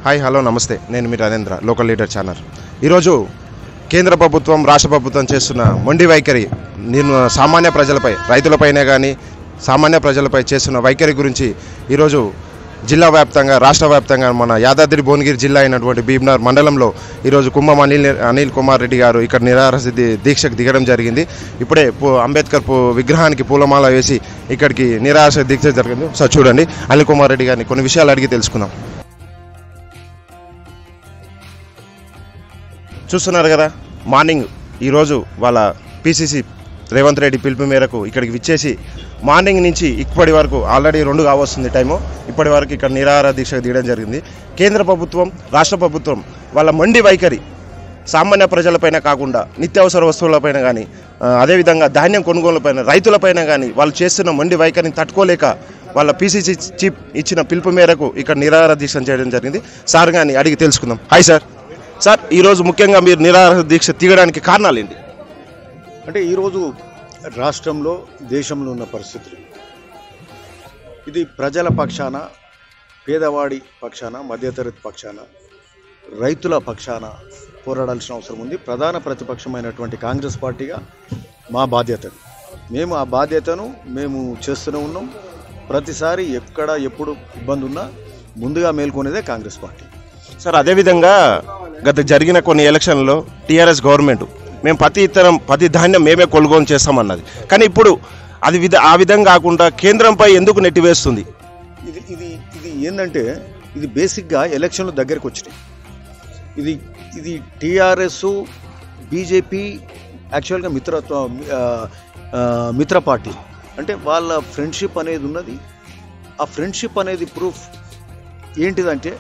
Hi hello నమస్తే నేను మీ రాజేంద్ర లోకల్ లీడర్ ఛానల్ ఈరోజు కేంద్ర ప్రభుత్వం రాష్ట్ర ప్రభుత్వం చేస్తున్న మొండి వైఖరి నేను సామాన్య ప్రజలపై రైతులపైనే కానీ సామాన్య ప్రజలపై చేస్తున్న వైఖరి గురించి ఈరోజు జిల్లా వ్యాప్తంగా రాష్ట్ర వ్యాప్తంగా మన యాదాద్రి భువనగిరి జిల్లా అయినటువంటి భీమ్నార్ మండలంలో ఈరోజు కుంభం అనిల్ అనిల్ కుమార్ రెడ్డి గారు ఇక్కడ నిరాహార ది- దీక్షకు దిగడం జరిగింది ఇప్పుడే పు- అంబేద్కర్ పు- విగ్రహానికి పూలమాల వేసి ఇక్కడికి నిరాహార దీక్ష జరిగింది సార్ చూడండి అనిల్ కుమార్ రెడ్డి గారిని కొన్ని విషయాలు అడిగి తెలుసుకుందాం చూస్తున్నారు కదా మార్నింగ్ ఈరోజు వాళ్ళ పిసిసి రేవంత్ రెడ్డి పిలుపు మేరకు ఇక్కడికి విచ్చేసి మార్నింగ్ నుంచి ఇప్పటి వరకు ఆల్రెడీ రెండు కావస్తుంది టైము ఇప్పటి వరకు ఇక్కడ నిరాహార దీక్షకు దిగడం జరిగింది కేంద్ర ప్రభుత్వం రాష్ట్ర ప్రభుత్వం వాళ్ళ మండి వైఖరి సామాన్య ప్రజలపైన కాకుండా నిత్యావసర వస్తువులపైన కానీ ఆ, అదేవిధంగా ధాన్యం కొనుగోలుపైన రైతులపైన కానీ వాళ్ళు చేస్తున్న మండి వైఖరిని తట్టుకోలేక వాళ్ళ పీసీసీ చీఫ్ ఇచ్చిన పిలుపు మేరకు ఇక్కడ నిరాహార దీక్ష చేయడం జరిగింది సార్ గాని అడిగి తెలుసుకుందాం హాయ్ సార్ సార్ ఈరోజు ముఖ్యంగా మీరు నిరాహార దీక్ష తీయడానికి కారణాలు ఏంటి అంటే ఈరోజు రాష్ట్రంలో దేశంలో ఉన్న పరిస్థితులు ఇది ప్రజల పక్షాన పేదవాడి పక్షాన మధ్యతరగతి పక్షాన రైతుల పక్షాన పోరాడాల్సిన అవసరం ఉంది ప్రధాన ప్రతిపక్షమైనటువంటి కాంగ్రెస్ పార్టీగా మా బాధ్యత మేము ఆ బాధ్యతను మేము చేస్తూనే ఉన్నాం ప్రతిసారి ఎక్కడ ఎప్పుడు ఇబ్బంది ఉన్నా ముందుగా మేల్కొనేదే కాంగ్రెస్ పార్టీ సార్ అదేవిధంగా గత జరిగిన కొన్ని ఎలక్షన్లో టీఆర్ఎస్ గవర్నమెంట్ మేము ప్రతి ఇతరం ప్రతి ధాన్యం మేమే కొనుగోలు చేస్తామన్నది కానీ ఇప్పుడు అది విధ ఆ విధంగా కాకుండా కేంద్రంపై ఎందుకు నెట్టివేస్తుంది ఇది ఇది ఇది ఏంటంటే ఇది బేసిక్గా ఎలక్షన్లు దగ్గరకు వచ్చినాయి ఇది ఇది టీఆర్ఎస్ బీజేపీ యాక్చువల్గా మిత్రత్వ ఆ, ఆ, మిత్ర పార్టీ అంటే వాళ్ళ ఫ్రెండ్షిప్ అనేది ఉన్నది ఆ ఫ్రెండ్షిప్ అనేది ప్రూఫ్ ఏంటిదంటే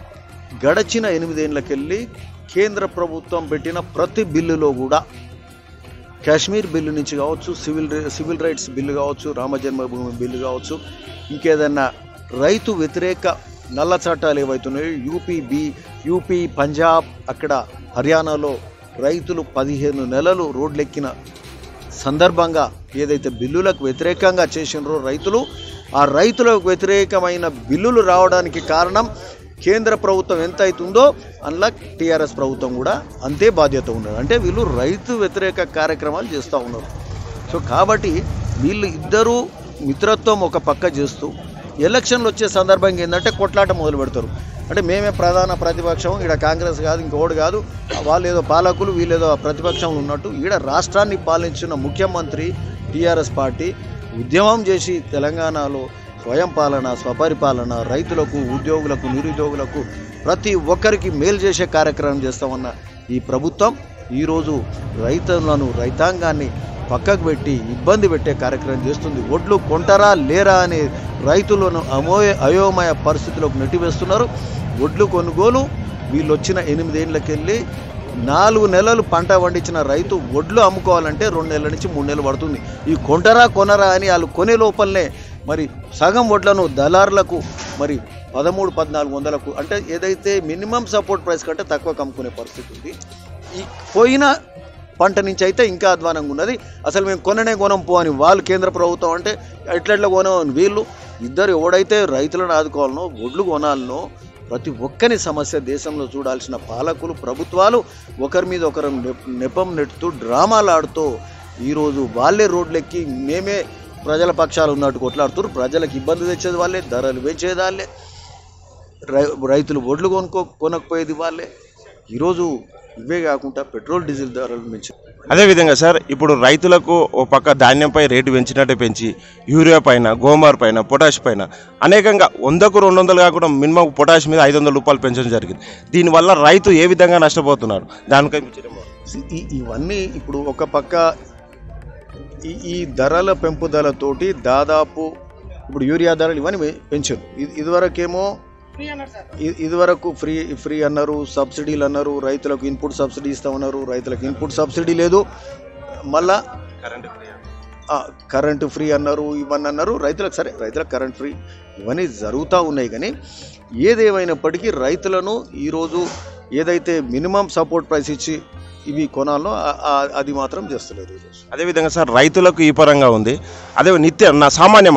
గడచిన ఎనిమిదేళ్ళకెళ్ళి కేంద్ర ప్రభుత్వం పెట్టిన ప్రతి బిల్లులో కూడా కాశ్మీర్ బిల్లు నుంచి కావచ్చు సివిల్ రి- సివిల్ రైట్స్ బిల్లు కావచ్చు రామ జన్మభూమి బిల్లు కావచ్చు ఇంకేదన్నా రైతు వ్యతిరేక నల్ల చట్టాలు ఏవైతున్నాయో యూపీ బి యూపీ పంజాబ్ అక్కడ హర్యానాలో రైతులు పదిహేను నెలలు రోడ్లెక్కిన సందర్భంగా ఏదైతే బిల్లులకు వ్యతిరేకంగా చేసినారో రైతులు ఆ రైతులకు వ్యతిరేకమైన బిల్లులు రావడానికి కారణం కేంద్ర ప్రభుత్వం ఎంత అవుతుందో అందులో టీఆర్ఎస్ ప్రభుత్వం కూడా అంతే బాధ్యత ఉన్నది అంటే వీళ్ళు రైతు వ్యతిరేక కార్యక్రమాలు చేస్తూ ఉన్నారు సో కాబట్టి వీళ్ళు ఇద్దరూ మిత్రత్వం ఒక పక్క చేస్తూ ఎలక్షన్లు వచ్చే సందర్భంగా ఏంటంటే కొట్లాట మొదలు పెడతారు అంటే మేమే ప్రధాన ప్రతిపక్షం ఈడ కాంగ్రెస్ కాదు ఇంకోటి కాదు వాళ్ళు ఏదో పాలకులు వీళ్ళేదో ప్రతిపక్షం ఉన్నట్టు ఈడ రాష్ట్రాన్ని పాలించిన ముఖ్యమంత్రి టీఆర్ఎస్ పార్టీ ఉద్యమం చేసి తెలంగాణలో స్వయం పాలన స్వపరిపాలన రైతులకు ఉద్యోగులకు నిరుద్యోగులకు ప్రతి ఒక్కరికి మేలు చేసే కార్యక్రమం చేస్తామన్న ఈ ప్రభుత్వం ఈరోజు రైతులను రైతాంగాన్ని పక్కకు పెట్టి ఇబ్బంది పెట్టే కార్యక్రమం చేస్తుంది ఒడ్లు కొంటారా లేరా అనే రైతులను అమోయ అయోమయ పరిస్థితిలోకి నెట్టివేస్తున్నారు ఒడ్లు కొనుగోలు వీళ్ళు వచ్చిన ఎనిమిదేళ్ళకెళ్ళి నాలుగు నెలలు పంట పండించిన రైతు ఒడ్లు అమ్ముకోవాలంటే రెండు నెలల నుంచి మూడు నెలలు పడుతుంది ఈ కొంటరా కొనరా అని వాళ్ళు కొనే లోపలనే మరి సగం వడ్లను దళారులకు మరి పదమూడు పద్నాలుగు వందలకు అంటే ఏదైతే మినిమం సపోర్ట్ ప్రైస్ కంటే తక్కువ అమ్ముకునే పరిస్థితి ఉంది ఈ పోయిన పంట నుంచి అయితే ఇంకా అధ్వానంగా ఉన్నది అసలు మేము కొననే కొనం పో అని వాళ్ళు కేంద్ర ప్రభుత్వం అంటే ఎట్లెట్లా కొనం అని వీళ్ళు ఇద్దరు ఎవడైతే రైతులను ఆదుకోవాలనో ఒడ్లు కొనాలనో ప్రతి ఒక్కరి సమస్య దేశంలో చూడాల్సిన పాలకులు ప్రభుత్వాలు ఒకరి మీద ఒకరు నెప్- నెపం నెట్టుతూ డ్రామాలు ఆడుతూ ఈరోజు వాళ్ళే రోడ్లెక్కి మేమే ప్రజల పక్షాలు ఉన్నట్టు కొట్లాడుతున్నారు ప్రజలకు ఇబ్బంది తెచ్చేది వాళ్ళే ధరలు పెంచేది వాళ్ళే రై- రైతులు ఒడ్లు కొనుక్కో కొనకపోయేది వాళ్ళే ఈరోజు ఇవే కాకుండా పెట్రోల్ డీజిల్ ధరలు పెంచి అదేవిధంగా సార్ ఇప్పుడు రైతులకు ఓ పక్క ధాన్యంపై రేటు పెంచినట్టే పెంచి యూరియా పైన గోమార్ పైన పొటాష్ పైన అనేకంగా వందకు రెండు వందలు కాకుండా మినిమం పొటాష్ మీద ఐదు వందల రూపాయలు పెంచడం జరిగింది దీనివల్ల రైతు ఏ విధంగా నష్టపోతున్నారు దానికై మీ చర్య ఏంటి? ఈ ఇవన్నీ ఇప్పుడు ఒక పక్క ఈ ఈ ధరల పెంపుదలతోటి దాదాపు ఇప్పుడు యూరియా ధరలు ఇవన్నీ పె- పెంచారు ఇది ఇదివరకేమో ఇ- ఇదివరకు ఫ్రీ ఫ్రీ అన్నారు సబ్సిడీలు అన్నారు రైతులకు ఇన్పుట్ సబ్సిడీ ఇస్తామన్నారు రైతులకు ఇన్పుట్ సబ్సిడీ లేదు మళ్ళా ఆ, కరెంటు ఫ్రీ అన్నారు ఇవన్నీ అన్నారు రైతులకు సరే రైతులకు కరెంట్ ఫ్రీ ఇవన్నీ జరుగుతూ ఉన్నాయి కానీ ఏదేమైనప్పటికీ రైతులను ఈరోజు ఏదైతే మినిమం సపోర్ట్ ప్రైస్ ఇచ్చి ఇవి కొనాలో ఆ- ఆ- అది మాత్రం చేస్తలేదు ఈరోజు అదేవిధంగా సార్ రైతులకు ఈ పరంగా ఉంది అదే నిత్య నా సామాన్య మానవుడు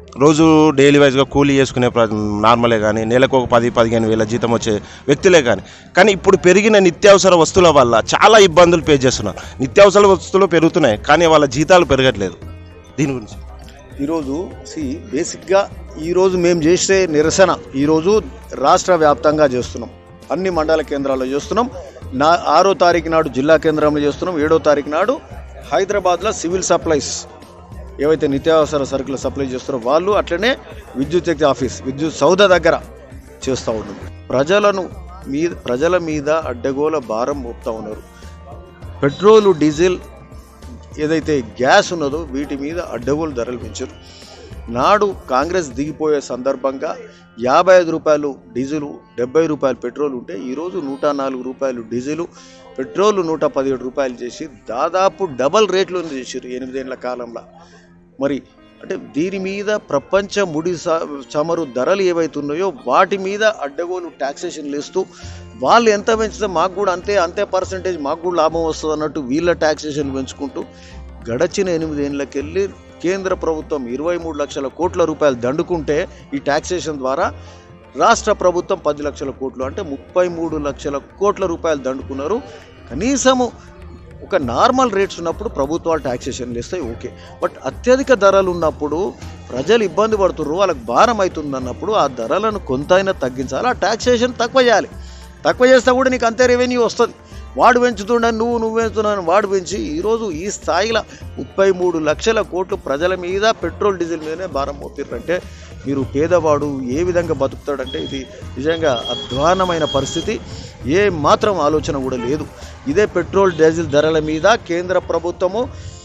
రోజు డైలీ వైజ్గా కూలీ చేసుకునే ప్ర- నార్మలే కానీ నెలకు ఒక పది పదిహేను వేల జీతం వచ్చే వ్యక్తులే కానీ కానీ ఇప్పుడు పెరిగిన నిత్యావసర వస్తువుల వల్ల చాలా ఇబ్బందులు పే చేస్తున్నారు నిత్యావసర వస్తువులు పెరుగుతున్నాయి కానీ వాళ్ళ జీతాలు పెరగట్లేదు దీని గురించి ఈరోజు సి బేసిక్గా ఈరోజు మేము చేసే నిరసన ఈరోజు రాష్ట్ర వ్యాప్తంగా చేస్తున్నాం అన్ని మండల కేంద్రాల్లో చేస్తున్నాం నా ఆరో తారీఖు నాడు జిల్లా కేంద్రంలో చేస్తున్నాం ఏడో తారీఖు నాడు హైదరాబాద్లో సివిల్ సప్లైస్ ఏవైతే నిత్యావసర సరుకులు సప్లై చేస్తారో వాళ్ళు అట్లనే విద్యుత్ శక్తి ఆఫీస్ విద్యుత్ సౌద దగ్గర చేస్తూ ఉన్నాం ప్రజలను మీద ప్రజల మీద అడ్డగోల భారం మోపుతా ఉన్నారు పెట్రోలు డీజిల్ ఏదైతే గ్యాస్ ఉన్నదో వీటి మీద అడ్డగోలు ధరలు పెంచారు నాడు కాంగ్రెస్ దిగిపోయే సందర్భంగా యాభై ఐదు రూపాయలు డీజిలు డెబ్బై రూపాయలు పెట్రోల్ ఉంటే ఈరోజు నూట నాలుగు రూపాయలు డీజిలు పెట్రోల్ నూట పదిహేడు రూపాయలు చేసి దాదాపు డబల్ రేట్లు చేసారు ఎనిమిదేళ్ల కాలంలో మరి అంటే దీని మీద ప్రపంచ ముడి స- చమురు ధరలు ఏవైతున్నాయో వాటి మీద అడ్డగోలు ట్యాక్సేషన్లు వేస్తూ వాళ్ళు ఎంత పెంచితే మాకు కూడా అంతే అంతే పర్సంటేజ్ మాకు కూడా లాభం వస్తుంది అన్నట్టు వీళ్ళ ట్యాక్సేషన్ పెంచుకుంటూ గడచిన ఎనిమిదేళ్ళకెళ్ళి కేంద్ర ప్రభుత్వం ఇరవై మూడు లక్షల కోట్ల రూపాయలు దండుకుంటే ఈ ట్యాక్సేషన్ ద్వారా రాష్ట్ర ప్రభుత్వం పది లక్షల కోట్లు అంటే ముప్పై మూడు లక్షల కోట్ల రూపాయలు దండుకున్నారు కనీసము ఒక నార్మల్ రేట్స్ ఉన్నప్పుడు ప్రభుత్వాలు ట్యాక్సేషన్ ఇస్తాయి ఓకే బట్ అత్యధిక ధరలు ఉన్నప్పుడు ప్రజలు ఇబ్బంది పడుతుర్రు వాళ్ళకి భారం అవుతుంది అన్నప్పుడు ఆ ధరలను కొంతైనా తగ్గించాలి ఆ ట్యాక్సేషన్ తక్కువ చేయాలి తక్కువ చేస్తే కూడా నీకు అంతే రెవెన్యూ వస్తుంది వాడు పెంచుతుండని నువ్వు నువ్వు పెంచుతున్నాను వాడు పెంచి ఈరోజు ఈ స్థాయిలో ముప్పై మూడు లక్షల కోట్లు ప్రజల మీద పెట్రోల్ డీజిల్ మీదనే భారం మోపిర్రంటే మీరు పేదవాడు ఏ విధంగా బతుకుతాడంటే ఇది నిజంగా అధ్వానమైన పరిస్థితి ఏ మాత్రం ఆలోచన కూడా లేదు ఇదే పెట్రోల్ డీజిల్ ధరల మీద కేంద్ర ప్రభుత్వము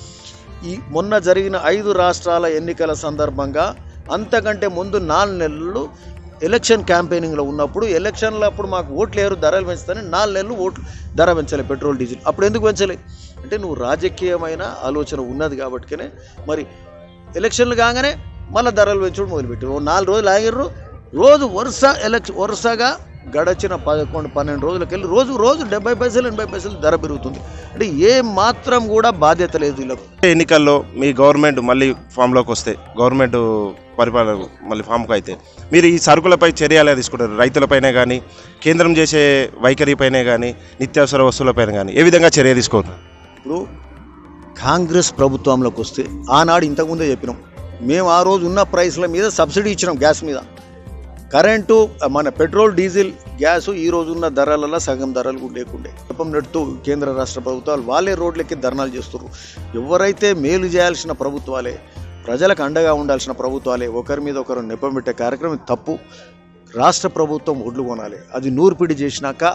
ఈ మొన్న జరిగిన ఐదు రాష్ట్రాల ఎన్నికల సందర్భంగా అంతకంటే ముందు నాలుగు నెలలు ఎలక్షన్ క్యాంపెయినింగ్లో ఉన్నప్పుడు ఎలక్షన్లో అప్పుడు మాకు ఓట్లు లేరు ధరలు పెంచుతానని నాలుగు నెలలు ఓట్లు ధర పెంచలే పెట్రోల్ డీజిల్ అప్పుడు ఎందుకు పెంచలే అంటే నువ్వు రాజకీయమైన ఆలోచన ఉన్నది కాబట్టికనే మరి ఎలక్షన్లు కాగానే మళ్ళీ ధరలు పెంచుడు మొదలుపెట్టారు ఓ నాలుగు రోజులు ఆగిర్రు రోజు వరుస ఎలక్షన్ వరుసగా గడచిన పదకొండు పన్నెండు రోజులకెళ్ళి రోజు రోజు డెబ్బై పైసలు ఎనభై పైసలు ధర పెరుగుతుంది అంటే ఏ మాత్రం కూడా బాధ్యత లేదు వీళ్ళకు ఎన్నికల్లో మీ గవర్నమెంట్ మళ్ళీ ఫామ్లోకి వస్తే గవర్నమెంట్ పరిపాలన మళ్ళీ ఫామ్కి అయితే మీరు ఈ సరుకులపై చర్యలు తీసుకుంటారు రైతులపైనే కానీ కేంద్రం చేసే వైఖరిపైనే కానీ నిత్యావసర వస్తువులపైన కానీ ఏ విధంగా చర్య తీసుకోరు ఇప్పుడు కాంగ్రెస్ ప్రభుత్వంలోకి వస్తే ఆనాడు ఇంతకుముందే చెప్పినాం మేము ఆ రోజు ఉన్న ప్రైస్ల మీద సబ్సిడీ ఇచ్చినాం గ్యాస్ మీద కరెంటు మన పెట్రోల్ డీజిల్ గ్యాస్ ఈ రోజు ఉన్న ధరలలో సగం ధరలు కూడా లేకుండే చెప్పం నెట్టు కేంద్ర రాష్ట్ర ప్రభుత్వాలు వాళ్ళే రోడ్లెక్కి ధర్నాలు చేస్తున్నారు ఎవరైతే మేలు చేయాల్సిన ప్రభుత్వాలే ప్రజలకు అండగా ఉండాల్సిన ప్రభుత్వాలే ఒకరి మీద ఒకరు నెప్పం పెట్టే కార్యక్రమం ఇది తప్పు రాష్ట్ర ప్రభుత్వం ఒడ్లు కొనాలి అది నూర్పిడి చేసినాక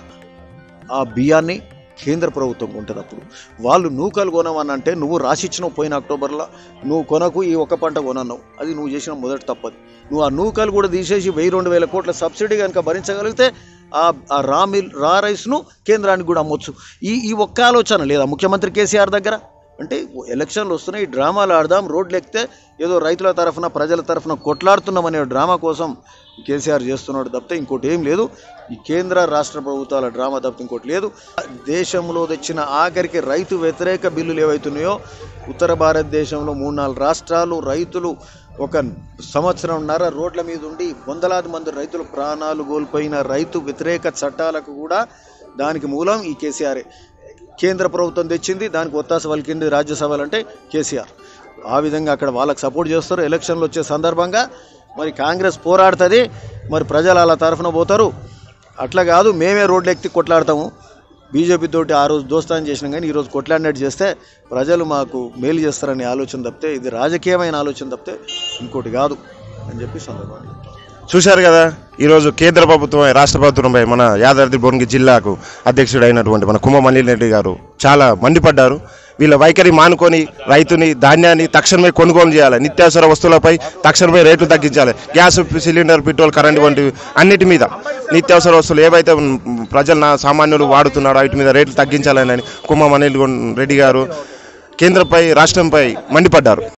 ఆ బియ్యాన్ని కేంద్ర ప్రభుత్వం కొంటుంది అప్పుడు వాళ్ళు నూకలు కొనమని అంటే నువ్వు రాసిచ్చినావు పోయిన అక్టోబర్లో నువ్వు కొనకు ఈ ఒక్క పంట కొనన్నావు అది నువ్వు చేసిన మొదటి తప్పది నువ్వు ఆ నూకలు కూడా తీసేసి వెయ్యి రెండు వేల కోట్ల సబ్సిడీ కనుక భరించగలిగితే ఆ ఆ రా మిల్ రా రైస్ను కేంద్రానికి కూడా అమ్మొచ్చు ఈ ఈ ఒక్క ఆలోచన లేదా ముఖ్యమంత్రి కేసీఆర్ దగ్గర అంటే ఎలక్షన్లు వస్తున్నాయి ఈ డ్రామాలు ఆడదాం రోడ్లు ఎక్కితే ఏదో రైతుల తరఫున ప్రజల తరఫున కొట్లాడుతున్నామనే డ్రామా కోసం కేసీఆర్ చేస్తున్నాడు తప్పితే ఇంకోటి ఏం లేదు ఈ కేంద్ర రాష్ట్ర ప్రభుత్వాల డ్రామా తప్పితే ఇంకోటి లేదు దేశంలో తెచ్చిన ఆఖరికి రైతు వ్యతిరేక బిల్లులు ఏవైతున్నాయో ఉత్తర భారతదేశంలో మూడు నాలుగు రాష్ట్రాలు రైతులు ఒక సంవత్సరంన్నర రోడ్ల మీద ఉండి వందలాది మంది రైతులు ప్రాణాలు కోల్పోయిన రైతు వ్యతిరేక చట్టాలకు కూడా దానికి మూలం ఈ కేసీఆరే కేంద్ర ప్రభుత్వం తెచ్చింది దానికి ఒత్తాస పలికింది రాజ్యసభలు అంటే కేసీఆర్ ఆ విధంగా అక్కడ వాళ్ళకి సపోర్ట్ చేస్తారు ఎలక్షన్లు వచ్చే సందర్భంగా మరి కాంగ్రెస్ పోరాడుతుంది మరి ప్రజలు అలా తరఫున పోతారు అట్లా కాదు మేమే రోడ్లు ఎక్కి కొట్లాడతాము బీజేపీ తోటి ఆ రోజు దోస్తానం చేసినాం కానీ ఈరోజు కొట్లాడినట్టు చేస్తే ప్రజలు మాకు మేలు చేస్తారనే ఆలోచన తప్పితే ఇది రాజకీయమైన ఆలోచన తప్పితే ఇంకోటి కాదు అని చెప్పి సందర్భాన్ని చూశారు కదా ఈరోజు కేంద్ర ప్రభుత్వం రాష్ట్ర ప్రభుత్వంపై మన యాదాద్రి భువనగిరి జిల్లాకు అధ్యక్షుడైనటువంటి మన కుమ్మ రెడ్డి గారు చాలా మండిపడ్డారు వీళ్ళ వైఖరి మానుకొని రైతుని ధాన్యాన్ని తక్షణమే కొనుగోలు చేయాలి నిత్యావసర వస్తువులపై తక్షణమే రేట్లు తగ్గించాలి గ్యాస్ సిలిండర్ పెట్రోల్ కరెంట్ వంటివి అన్నిటి మీద నిత్యావసర వస్తువులు ఏవైతే ఉమ్, ప్రజలు నా సామాన్యులు వాడుతున్నారో వాటి మీద రేట్లు తగ్గించాలని కుమ్మ రెడ్డి గారు కేంద్రంపై రాష్ట్రంపై మండిపడ్డారు